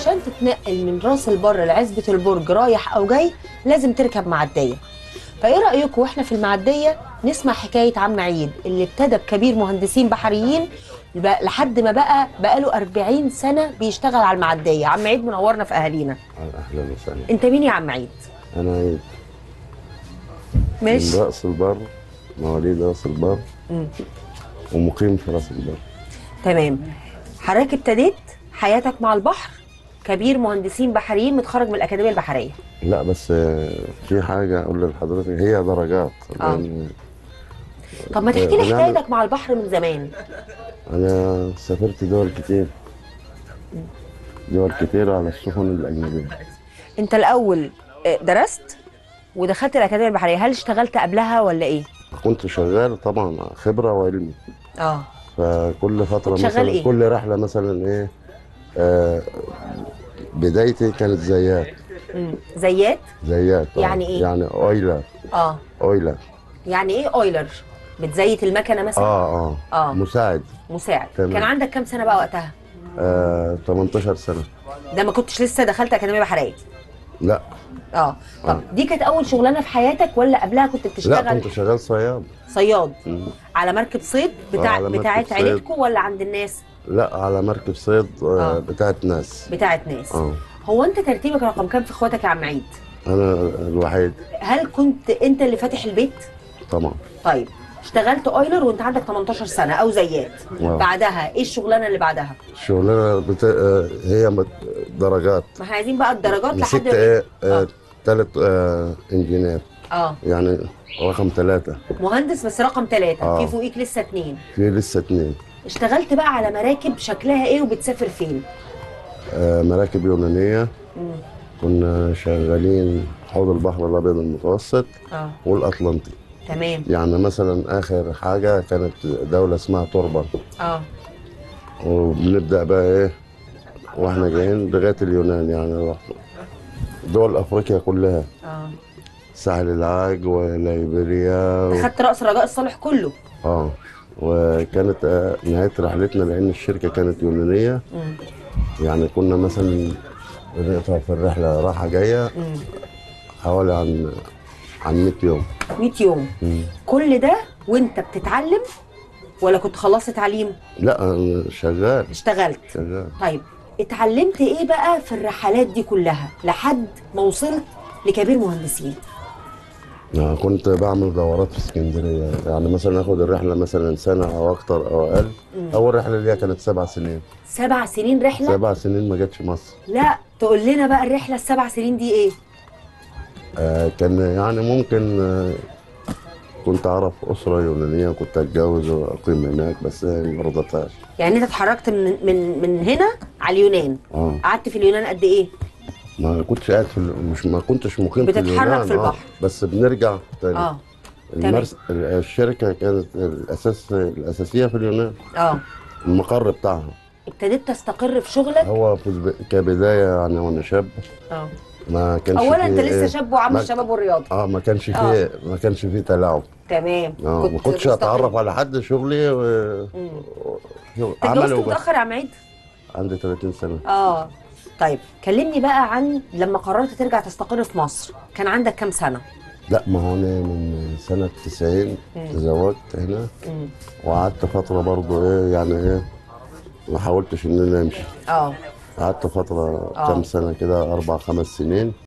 عشان تتنقل من راس البر لعزبه البرج رايح او جاي لازم تركب معديه فايه رايكم واحنا في المعديه نسمع حكايه عم عيد اللي ابتدى بكبير مهندسين بحريين بقى- لحد ما بقى بقاله 40 سنه بيشتغل على المعديه عم عيد منورنا في اهالينا اهلا وسهلا انت مين يا عم عيد انا عيد من ماشي راس البر مواليد راس البر مم. ومقيم في راس البر تمام حضرتك ابتديت حياتك مع البحر كبير مهندسين بحريين متخرج من الاكاديميه البحريه لا بس آه، في حاجه اقول لحضرتك هي درجات آه. لأن طب ما تحكي لي بنعمل- حكايتك مع البحر من زمان انا سافرت دول كتير دول كتير على السفن الاجنبيه انت الاول آه، درست ودخلت الاكاديميه البحريه هل اشتغلت قبلها ولا ايه كنت شغال طبعا خبره وعلمي اه فكل فتره كنت شغال مثلا إيه؟ كل رحله مثلا ايه آه بدايتي كانت زيات مم. زيات زيات آه. يعني إيه؟ يعني اويلر اه اويلر يعني ايه اويلر بتزيت المكنه مثلا اه اه اه مساعد مساعد تمام. كان عندك كام سنه بقى وقتها آه 18 سنه ده ما كنتش لسه دخلت اكاديميه بحريه لا اه طب آه. دي كانت اول شغلانه في حياتك ولا قبلها كنت لا بتشتغل كنت شغال صياد صياد مم. على مركب صيد بتاع على مركب بتاعت صيد. عيلتكم ولا عند الناس لا على مركب صيد آه آه. بتاعت ناس بتاعت ناس اه هو انت ترتيبك رقم كام في اخواتك يا عم عيد انا الوحيد هل كنت انت اللي فاتح البيت طبعا طيب اشتغلت اويلر وانت عندك 18 سنه او زيات واو. بعدها ايه الشغلانه اللي بعدها الشغلانه بت... آه هي مت- درجات ما احنا عايزين بقى الدرجات لحد مسكت ما ايه آه. آه ثلاث آه انجينير اه يعني رقم ثلاثة مهندس بس رقم ثلاثة آه. في فوقيك لسه اتنين في لسه اثنين اشتغلت بقى على مراكب شكلها ايه وبتسافر فين آه مراكب يونانية مم. كنا شغالين حوض البحر الأبيض المتوسط اه والأطلنطي تمام يعني مثلا آخر حاجة كانت دولة اسمها توربا اه وبنبدأ بقى إيه واحنا جايين لغاية اليونان يعني رحنا دول أفريقيا كلها اه ساحل العاج وليبيريا و... خدت راس رجاء الصالح كله اه وكانت آه، نهاية رحلتنا لأن الشركة كانت يونانية مم. يعني كنا مثلا بنقطع في الرحلة راحة جاية مم. حوالي عن عن 100 يوم 100 يوم مم. كل ده وانت بتتعلم ولا كنت خلصت تعليم لا أنا شغال اشتغلت شغال طيب اتعلمت ايه بقى في الرحلات دي كلها لحد ما وصلت لكبير مهندسين يعني كنت بعمل دورات في اسكندرية يعني مثلا اخد الرحلة مثلا سنة او اكتر او اقل اول رحلة ليا كانت سبع سنين سبع سنين رحله سبع سنين ما جاتش مصر لا تقول لنا بقى الرحله السبع سنين دي ايه آه كان يعني ممكن آه كنت اعرف اسرة يونانية كنت اتجوز واقيم هناك بس ما رضتهاش يعني انت اتحركت من من من هنا على اليونان اه قعدت في اليونان قد ايه ما كنتش قاعد في ال- مش ما كنتش مقيم في بتتحرك اليونان في آه، البحر. بس بنرجع تاني اه المرس... الشركة كانت الأساس الأساسية في اليونان اه المقر بتاعها ابتديت تستقر في شغلك هو في الب... كبداية يعني وأنا شاب اه ما كانش اولا انت فيه لسه إيه، شاب وعم ما- الشباب والرياضه اه ما كانش آه. فيه ما كانش فيه تلاعب تمام اه ما كنتش مستقل. اتعرف على حد شغلي و... مم. شغل- انت اتجوزت عملي وبس متاخر يا عم عيد عندي 30 سنة اه طيب كلمني بقى عن لما قررت ترجع تستقر في مصر كان عندك كام سنه لا ما هو أنا من سنة 90 مم. تزوجت هنا مم. وقعدت فترة برضو إيه يعني إيه ما حاولتش إن أنا أمشي اه قعدت فترة آه. كام سنة كده أربع خمس سنين